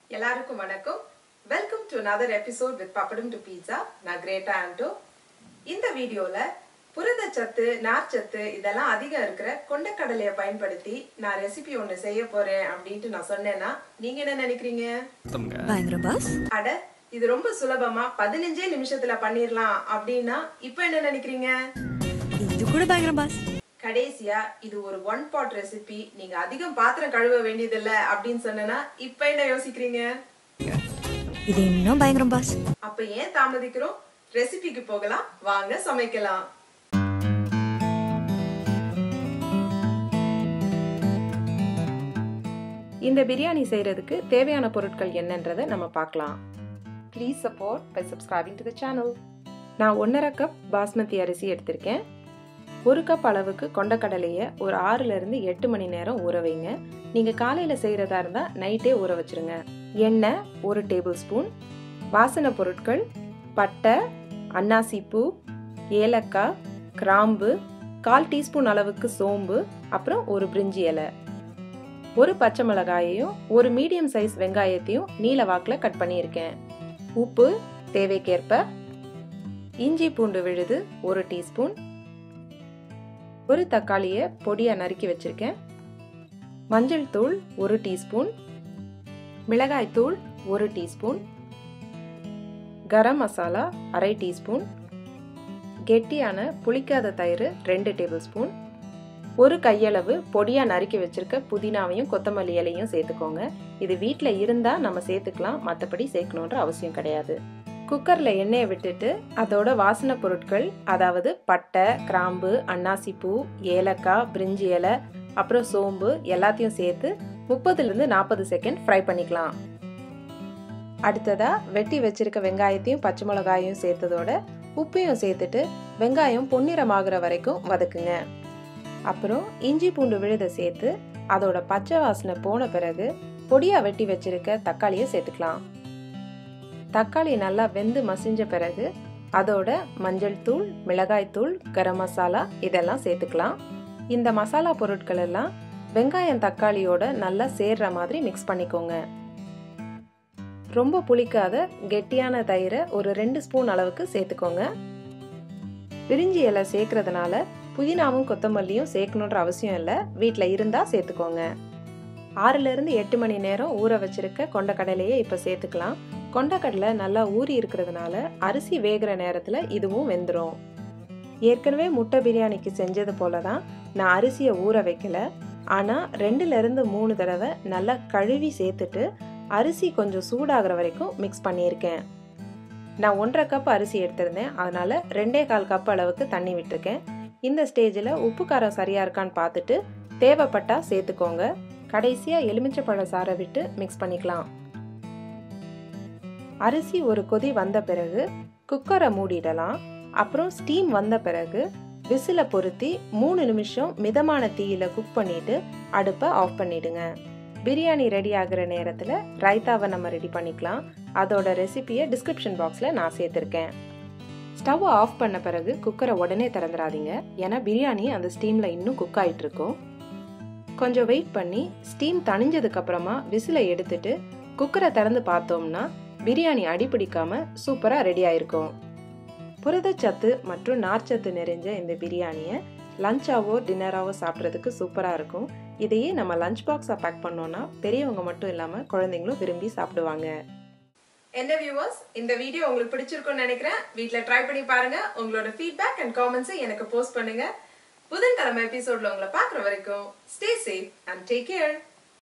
எல்லாருக்கும் வணக்கம் welcome to another episode with pappadam to pizza நான் கிரேட்டா ஆண்டோ இந்த வீடியோல புரதச்சத்து நார்ச்சத்து இதெல்லாம் அதிகம் இருக்கிற கொண்டக்கடலையை பயன்படுத்தி நான் ரெசிபி ஒன்று செய்ய போறேன் அப்படின்ட்டு நான் சொன்னேன்னா நீங்க என்ன நினைக்கிறீங்க பயங்கர பாஸ் அட இது ரொம்ப சுலபமா பதினஞ்சே நிமிஷத்துல பண்ணிரலாம் அப்படின்னா இப்போ என்ன நினைக்கிறீங்க இது கூட பயங்கர பாஸ் கடைசியா இது ஒரு ஒன் பாட் ரெசிபி நீங்க அதிகம் பாத்திரம் கழுவ வேண்டியதில்ல அப்படின்னு சொன்னேன்னா இப்போ என்ன யோசிக்கிறீங்க இது இன்னும் பயங்கரம் பாஸ் அப்ப ஏன் தாமதிக்கிறோம் ரெசிபிக்கு போகலாம் வாங்க சமைக்கலாம் இந்த பிரியாணி செய்யறதுக்கு தேவையான பொருட்கள் என்னன்றதை நம்ம பார்க்கலாம் please support by subscribing to the channel நான் ஒன்றரை கப் பாஸ்மதி அரிசி எடுத்திருக்கேன் ஒரு கப் அளவுக்கு கொண்டக்கடலையை ஒரு ஆறுலேருந்து எட்டு மணி நேரம் ஊற வைங்க நீங்கள் காலையில் செய்கிறதா இருந்தால் நைட்டே ஊற வச்சிருங்க எண்ணெய் ஒரு டேபிள் ஸ்பூன் வாசனை பொருட்கள் பட்டை அன்னாசிப்பூ ஏலக்காய் கிராம்பு கால் டீஸ்பூன் அளவுக்கு சோம்பு அப்புறம் ஒரு பிரிஞ்சி இலை ஒரு பச்சை மிளகாயையும் ஒரு மீடியம் சைஸ் வெங்காயத்தையும் நீல வாக்கில் கட் பண்ணியிருக்கேன் உப்பு தேவைக்கேற்ப இஞ்சி பூண்டு விழுது ஒரு டீஸ்பூன் ஒரு தக்காளியை பொடியாக நறுக்கி வச்சிருக்கேன் மஞ்சள் தூள் ஒரு டீஸ்பூன் மிளகாய் தூள் ஒரு டீஸ்பூன் கரம் மசாலா அரை டீஸ்பூன் கெட்டியான புளிக்காத தயிர் ரெண்டு டேபிள் ஸ்பூன் ஒரு கையளவு பொடியாக நறுக்கி வச்சிருக்க புதினாவையும் கொத்தமல்லி இலையும் சேர்த்துக்கோங்க இது வீட்டில் இருந்தால் நம்ம சேர்த்துக்கலாம் மற்றபடி சேர்க்கணுன்ற அவசியம் கிடையாது குக்கரில் எண்ணெயை விட்டுட்டு அதோட வாசனை பொருட்கள் அதாவது பட்டை கிராம்பு அன்னாசிப்பூ ஏலக்காய் பிரிஞ்சி இலை அப்புறம் சோம்பு எல்லாத்தையும் சேர்த்து முப்பதுலேருந்து நாற்பது செகண்ட் ஃப்ரை பண்ணிக்கலாம் அடுத்ததா வெட்டி வச்சிருக்க வெங்காயத்தையும் பச்சை மிளகாயும் சேர்த்ததோட உப்பையும் சேர்த்துட்டு வெங்காயம் பொன்னிறமாகிற வரைக்கும் வதக்குங்க அப்புறம் இஞ்சி பூண்டு விழுத சேர்த்து அதோட பச்சை வாசனை போன பிறகு பொடியாக வெட்டி வச்சிருக்க தக்காளியை சேர்த்துக்கலாம் தக்காளி நல்லா வெந்து மசிஞ்ச பிறகு அதோட மஞ்சள் தூள் மிளகாய் தூள் கரம் மசாலா இதெல்லாம் சேர்த்துக்கலாம் இந்த மசாலா பொருட்கள் எல்லாம் வெங்காயம் தக்காளியோட நல்லா சேர்ற மாதிரி மிக்ஸ் பண்ணிக்கோங்க ரொம்ப புளிக்காத கெட்டியான தயிரை ஒரு ரெண்டு ஸ்பூன் அளவுக்கு சேர்த்துக்கோங்க பிரிஞ்சி இலை சேர்க்கறதுனால புதினாவும் கொத்தமல்லியும் சேர்க்கணுன்ற அவசியம் இல்லை வீட்டில் இருந்தால் சேர்த்துக்கோங்க ஆறுலேருந்து எட்டு மணி நேரம் ஊற வச்சிருக்க கொண்டக்கடலையை இப்போ சேர்த்துக்கலாம் கொண்டக்கடலை நல்லா ஊறி இருக்கிறதுனால அரிசி வேகிற நேரத்தில் இதுவும் வெந்துடும் ஏற்கனவே முட்டை பிரியாணிக்கு செஞ்சது போல தான் நான் அரிசியை ஊற வைக்கல ஆனால் ரெண்டுலேருந்து மூணு தடவை நல்லா கழுவி சேர்த்துட்டு அரிசி கொஞ்சம் சூடாகிற வரைக்கும் மிக்ஸ் பண்ணியிருக்கேன் நான் ஒன்றரை கப் அரிசி எடுத்திருந்தேன் அதனால் ரெண்டே கால் கப் அளவுக்கு தண்ணி விட்டுருக்கேன் இந்த ஸ்டேஜில் உப்பு காரம் சரியாக இருக்கான்னு பார்த்துட்டு தேவைப்பட்டால் சேர்த்துக்கோங்க கடைசியாக எலுமிச்சைப்பழ சாறை விட்டு மிக்ஸ் பண்ணிக்கலாம் அரிசி ஒரு கொதி வந்த பிறகு குக்கரை மூடிடலாம் அப்புறம் ஸ்டீம் வந்த பிறகு விசிலை பொருத்தி மூணு நிமிஷம் மிதமான தீயில குக் பண்ணிட்டு அடுப்பை ஆஃப் பண்ணிடுங்க பிரியாணி ரெடி ஆகுற நேரத்தில் ரைத்தாவை நம்ம ரெடி பண்ணிக்கலாம் அதோட ரெசிபியை டிஸ்கிரிப்ஷன் பாக்ஸில் நான் சேர்த்துருக்கேன் ஸ்டவ் ஆஃப் பண்ண பிறகு குக்கரை உடனே திறந்துடாதீங்க ஏன்னா பிரியாணி அந்த ஸ்டீமில் இன்னும் குக் ஆகிட்டு இருக்கும் கொஞ்சம் வெயிட் பண்ணி ஸ்டீம் தணிஞ்சதுக்கு அப்புறமா விசிலை எடுத்துட்டு குக்கரை திறந்து பார்த்தோம்னா பிரியாணி அடிப்பிடிக்காம சூப்பராக ரெடி ஆயிருக்கும் புரதச்சத்து மற்றும் நார்ச்சத்து நிறைஞ்ச இந்த பிரியாணியை லஞ்சாவோ டின்னராவோ சாப்பிட்றதுக்கு சூப்பராக இருக்கும் இதையே நம்ம லஞ்ச் பாக்ஸாக பேக் பண்ணோன்னா பெரியவங்க மட்டும் இல்லாமல் குழந்தைங்களும் விரும்பி சாப்பிடுவாங்க என்ன வியூவர்ஸ் இந்த வீடியோ உங்களுக்கு பிடிச்சிருக்கும்னு நினைக்கிறேன் வீட்டில் ட்ரை பண்ணி பாருங்க உங்களோட ஃபீட்பேக் அண்ட் காமெண்ட்ஸை எனக்கு போஸ்ட் பண்ணுங்க புதன்கிழமை எபிசோட்ல உங்களை பார்க்குற வரைக்கும் stay safe and take care